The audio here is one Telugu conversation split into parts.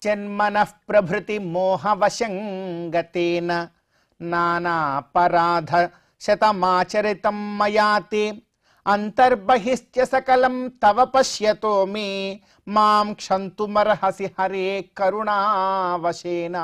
మజ్జన్మన ప్రభృతి మోహవశంగతేన నానాపరాధ శతమాచరితం మయాతి అంతర్బహిశ్చ సకలం తవ పశ్యతో మే మాం క్షంతుమర్హసి హరే కరుణావశేనా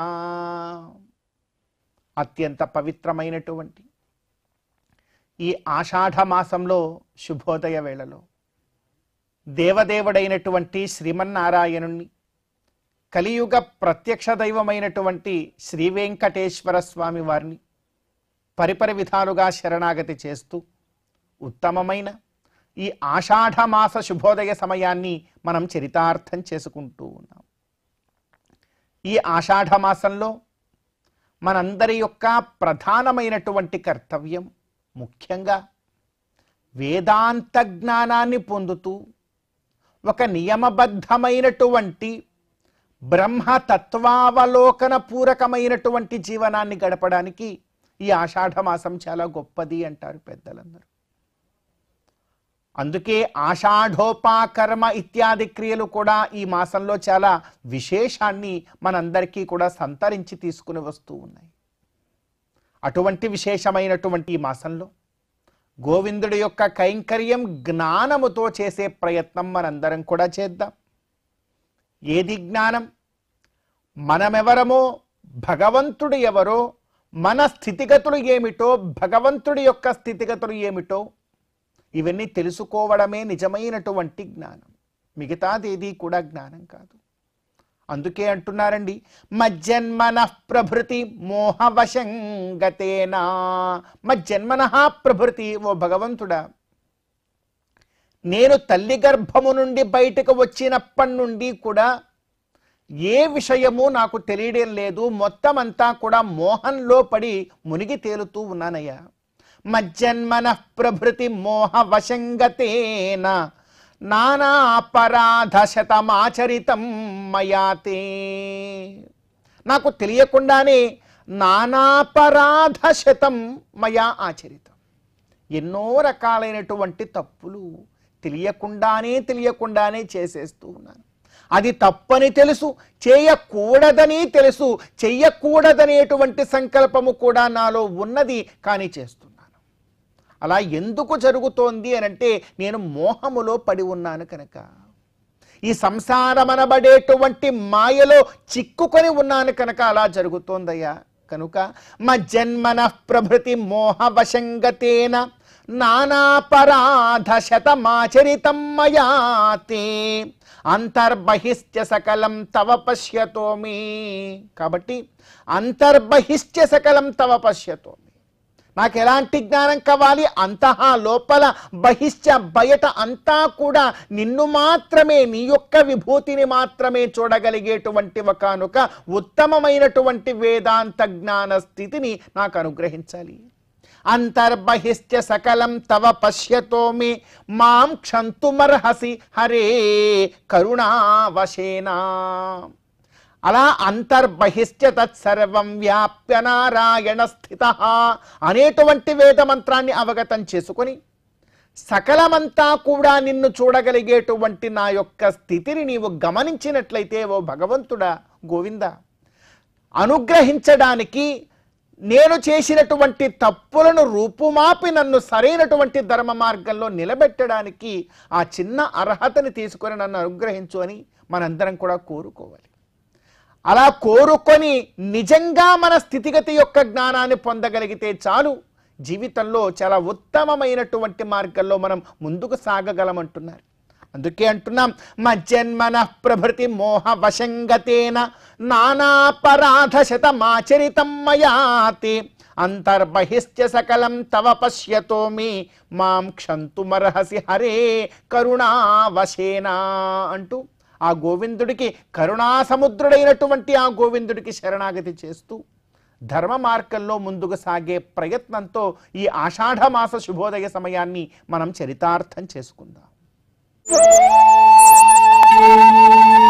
అత్యంత పవిత్రమైనటువంటి ఈ ఆషాఢ మాసంలో శుభోదయ వేళలో దేవదేవుడైనటువంటి శ్రీమన్నారాయణుణ్ణి కలియుగ ప్రత్యక్ష దైవమైనటువంటి శ్రీ వెంకటేశ్వర స్వామి వారిని పరిపరి విధాలుగా శరణాగతి చేస్తూ ఉత్తమమైన ఈ ఆషాఢ మాస శుభోదయ సమయాన్ని మనం చరితార్థం చేసుకుంటూ ఉన్నాం ఈ ఆషాఢ మాసంలో మనందరి యొక్క ప్రధానమైనటువంటి కర్తవ్యం ముఖ్యంగా వేదాంత జ్ఞానాన్ని పొందుతూ ఒక నియమబద్ధమైనటువంటి బ్రహ్మతత్వావలోకన పూరకమైనటువంటి జీవనాన్ని గడపడానికి ఈ ఆషాఢ మాసం చాలా గొప్పది అంటారు పెద్దలందరూ అందుకే ఆషాఢోపాకర్మ ఇత్యాది క్రియలు కూడా ఈ మాసంలో చాలా విశేషాన్ని మనందరికీ కూడా సంతరించి తీసుకుని వస్తూ ఉన్నాయి అటువంటి విశేషమైనటువంటి ఈ మాసంలో గోవిందుడి యొక్క కైంకర్యం జ్ఞానముతో చేసే ప్రయత్నం మనందరం కూడా చేద్దాం ఏది జ్ఞానం మనమెవరమో భగవంతుడు ఎవరో మన స్థితిగతులు ఏమిటో భగవంతుడి యొక్క స్థితిగతులు ఏమిటో ఇవన్నీ తెలుసుకోవడమే నిజమైనటువంటి జ్ఞానం మిగతాదేది కూడా జ్ఞానం కాదు అందుకే అంటున్నారండి మజ్జన్మన ప్రభృతి మోహవశంగతేనా మజ్జన్మన ప్రభృతి ఓ భగవంతుడా నేను తల్లి గర్భము నుండి బయటకు వచ్చినప్పటి నుండి కూడా ఏ విషయము నాకు తెలియడం లేదు మొత్తం అంతా కూడా మోహంలో పడి మునిగి తేలుతూ ఉన్నానయ్యా మజ్జన్మన ప్రభృతి మోహ వశంగతేన నానాపరాధ శతమాచరితం మయాతే నాకు తెలియకుండానే నానాపరాధ శతం మయా ఆచరితం ఎన్నో రకాలైనటువంటి తప్పులు తెలియకుండానే తెలియకుండానే చేసేస్తూ ఉన్నాను అది తప్పని తెలుసు చేయకూడదని తెలుసు చెయ్యకూడదనేటువంటి సంకల్పము కూడా నాలో ఉన్నది కానీ చేస్తున్నాను అలా ఎందుకు జరుగుతోంది అని అంటే నేను మోహములో పడి ఉన్నాను కనుక ఈ సంసారమనబడేటువంటి మాయలో చిక్కుకొని ఉన్నాను కనుక అలా జరుగుతోందయ్యా కనుక మా జన్మన ప్రభృతి మోహవశంగతేన నానాపరాధ శతమాచరితం మయాతే అంతర్బహిశ్చ సకలం తవ పశ్యతో మీ కాబట్టి అంతర్బహిశ్చ సకలం తవ పశ్యతో మీ నాకు ఎలాంటి జ్ఞానం కావాలి అంతహ లోపల బహిష్ట బయట అంతా కూడా నిన్ను మాత్రమే నీ యొక్క విభూతిని మాత్రమే చూడగలిగేటువంటి ఒకనొక ఉత్తమమైనటువంటి వేదాంత జ్ఞాన స్థితిని నాకు అనుగ్రహించాలి అంతర్బహిశ్చ సకలం తవ పశ్యతో మే మాం క్షంతుమర్హసి హరే కరుణావశేనా అలా అంతర్బహిశ్చ తత్సర్వం వ్యాప్య నారాయణ స్థిత అనేటువంటి వేద మంత్రాన్ని అవగతం చేసుకొని సకలమంతా కూడా నిన్ను చూడగలిగేటువంటి నా యొక్క స్థితిని నీవు గమనించినట్లయితే ఓ భగవంతుడా గోవింద అనుగ్రహించడానికి నేను చేసినటువంటి తప్పులను రూపుమాపి నన్ను సరైనటువంటి ధర్మ మార్గంలో నిలబెట్టడానికి ఆ చిన్న అర్హతని తీసుకొని నన్ను అనుగ్రహించు అని మనందరం కూడా కోరుకోవాలి అలా కోరుకొని నిజంగా మన స్థితిగతి యొక్క జ్ఞానాన్ని పొందగలిగితే చాలు జీవితంలో చాలా ఉత్తమమైనటువంటి మార్గంలో మనం ముందుకు సాగగలమంటున్నారు అందుకే అంటున్నాం మజ్జన్మన ప్రభృతి మోహ వశంగతేన నానాపరాధ శతమాచరితం మయాతి అంతర్బహిశ్చ సకలం తవ పశ్యతో మీ మాం క్షంతుమర్హసి హరే కరుణావశేనా అంటూ ఆ గోవిందుడికి కరుణా సముద్రుడైనటువంటి ఆ గోవిందుడికి శరణాగతి చేస్తూ ధర్మ మార్గంలో ముందుకు సాగే ప్రయత్నంతో ఈ ఆషాఢ మాస శుభోదయ సమయాన్ని మనం చరితార్థం చేసుకుందాం